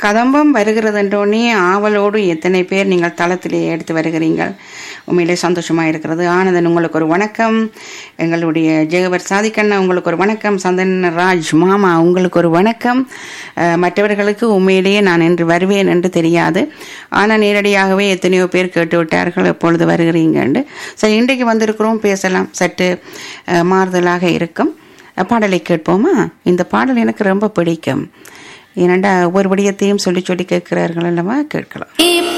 கதம்பம் வருகிறது என்றோடனே ஆவலோடு எத்தனை பேர் நீங்கள் தளத்திலே எடுத்து வருகிறீங்கள் உண்மையிலே சந்தோஷமாக இருக்கிறது ஆனந்தன் உங்களுக்கு ஒரு வணக்கம் எங்களுடைய ஜெகவர் சாதிக்கண்ணா உங்களுக்கு ஒரு வணக்கம் சந்தன் ராஜ் மாமா உங்களுக்கு ஒரு வணக்கம் அஹ், மற்றவர்களுக்கு உண்மையிலேயே நான் என்று வருவேன் என்று தெரியாது ஆனால் நேரடியாகவே எத்தனையோ பேர் கேட்டு விட்டார்கள் எப்பொழுது வருகிறீங்கன்னு சரி இன்றைக்கு வந்திருக்கிறோம் பேசலாம் சற்று அஹ், மாறுதலாக இருக்கும் பாடலை கேட்போமா இந்த பாடல் எனக்கு ரொம்ப பிடிக்கும் ஏனண்டா ஒவ்வொரு விடயத்தையும் சொல்லி சொல்லி கேட்கிறார்கள் அல்லவா கேட்கலாம்